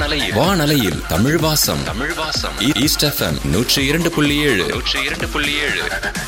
வானலையில் வானலையில் தமிழ் வாசம் தமிழ் வாசம் ஈஸ்ட் எஃப்எம் நூற்றி இரண்டு புள்ளி ஏழு நூற்றி இரண்டு புள்ளி ஏழு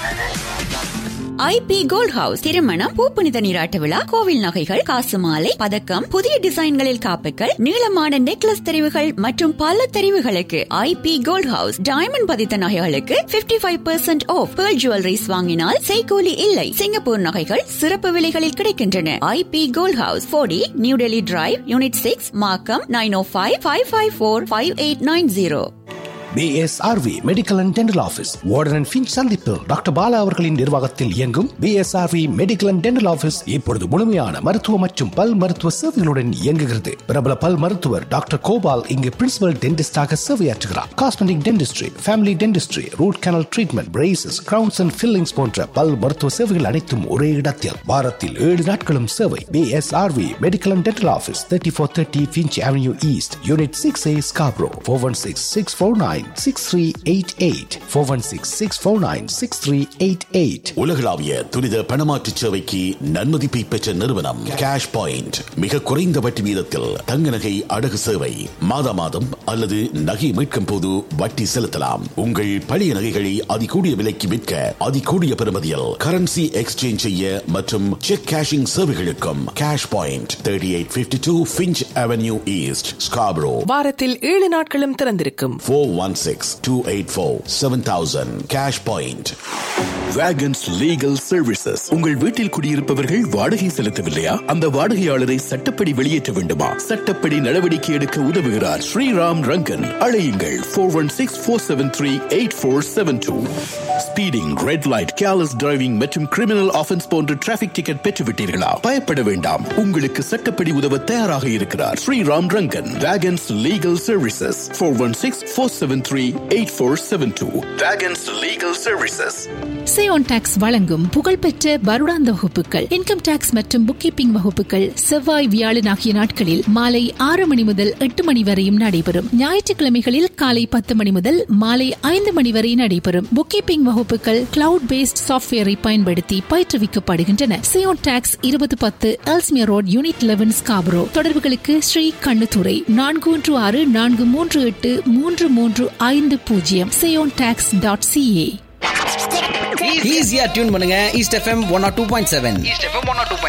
ஐபி கோல்ட் ஹவுஸ் திருமணம் பூப்புனித நீராட்ட விழா கோவில் நகைகள் காசு மாலை பதக்கம் புதிய டிசைன்களில் காப்புகள் நீளமான நெக்லஸ் தெரிவுகள் மற்றும் பல தெரிவுகளுக்கு ஐபி கோல்ட் ஹவுஸ் டைமண்ட் பதித்த நகைகளுக்கு 55% five percent off Pearl Jewellers வாங்கினால் செய்கூலி இல்லை சிங்கப்பூர் நகைகள் சிறப்பு விலைகளில் கிடைக்கின்றன ஐபி கோல்ட் ஹவுஸ் போடி New Delhi Drive unit six Markham nine O five five five four five eight nine zero PSRV medical and dental office Warden and Finch சந்திப்பு doctor Bala அவர்களின் நிர்வாகத்தில் இயங்கும் PSRV medical and dental office இப்பொழுது முழுமையான மருத்துவ மற்றும் பல் மருத்துவ சேவைகளுடன் இயங்குகிறது பிரபல பல் மருத்துவர் டாக்டர் கோபால் இங்கு பிரின்சிபல் டென்டிஸ்டாக சேவையாற்றுகிறார் cosmetic dentistry family dentistry root canal treatment braces crowns and fillings போன்ற பல் மருத்துவ சேவைகள் அனைத்தும் ஒரே இடத்தில் வாரத்தில் ஏழு நாட்களும் சேவை PSRV medical and dental office thirty four thirty Finch Avenue East unit six A Scarborough four one six six four nine six three eight eight four one six six four nine six three eight eight உலகளாவிய துரித பணமாற்று சேவைக்கு நன்மதிப்பை பெற்ற நிறுவனம் cash point மிக குறைந்த வட்டி வீதத்தில் தங்க நகை அடகு சேவை மாதா மாதம் அல்லது நகை மீட்கும் போது வட்டி செலுத்தலாம் உங்கள் பழைய நகைகளை அதிகூடிய விலைக்கு விற்க அதிகூடிய பெறுமதியில் கரன்சி எக்ஸ்சேஞ்ச் செய்ய மற்றும் செக் கேஷிங் சேவைகளுக்கும் cash point thirty eight fifty two Finch Avenue East Scarborough வாரத்தில் ஏழு நாட்களும் திறந்திருக்கும் four one six two eight four seven thousand cash point வேகன்ஸ் லீகல் சர்வீசஸ் உங்கள் வீட்டில் குடியிருப்பவர்கள் வாடகை செலுத்தவில்லையா அந்த வாடகையாளரை சட்டப்படி வெளியேற்ற வேண்டுமா சட்டப்படி நடவடிக்கை எடுக்க உதவுகிறார் ஸ்ரீராம் ரங்கன் அழையுங்கள் four one six four seven three eight four seven two speeding red light careless driving மற்றும் கிரிமினல் ஆஃபென்ஸ் போன்ற டிராபிக் டிக்கெட் பெற்றுவிட்டீர்களா பயப்பட வேண்டாம் உங்களுக்கு சட்டப்படி உதவ தயாராக இருக்கிறார் ஸ்ரீராம் ரங்கன் வேகன்ஸ் legal services four one six four seven three eight four seven two வேகன்ஸ் லீகல் சர்வீசஸ் சேயோன் டாக்ஸ் வழங்கும் புகழ்பெற்ற வருடாந்த வகுப்புகள் இன்கம் டாக்ஸ் மற்றும் புக் கீப்பிங் வகுப்புகள் செவ்வாய் வியாழன் ஆகிய நாட்களில் மாலை ஆறு மணி முதல் எட்டு மணி வரையும் நடைபெறும் ஞாயிற்றுக்கிழமைகளில் காலை பத்து மணி முதல் மாலை ஐந்து மணி வரை நடைபெறும் புக் கீப்பிங் வகுப்புகள் கிளவுட் பேஸ்ட் சாப்ட்வேரை பயன்படுத்தி பயிற்றுவிக்கப்படுகின்றன சேயோன் டாக்ஸ் இருபது பத்து Ellesmere Road unit eleven Scarborough தொடர்புகளுக்கு ஸ்ரீ கண்ணுத்துறை நான்கு ஒன்று ஆறு நான்கு மூன்று எட்டு மூன்று மூன்று ஐந்து பூஜ்ஜியம் சேயோன் டாக்ஸ் டாட் சிஏ ஈஸியா டியூன் பண்ணுங்க East FM one or two point seven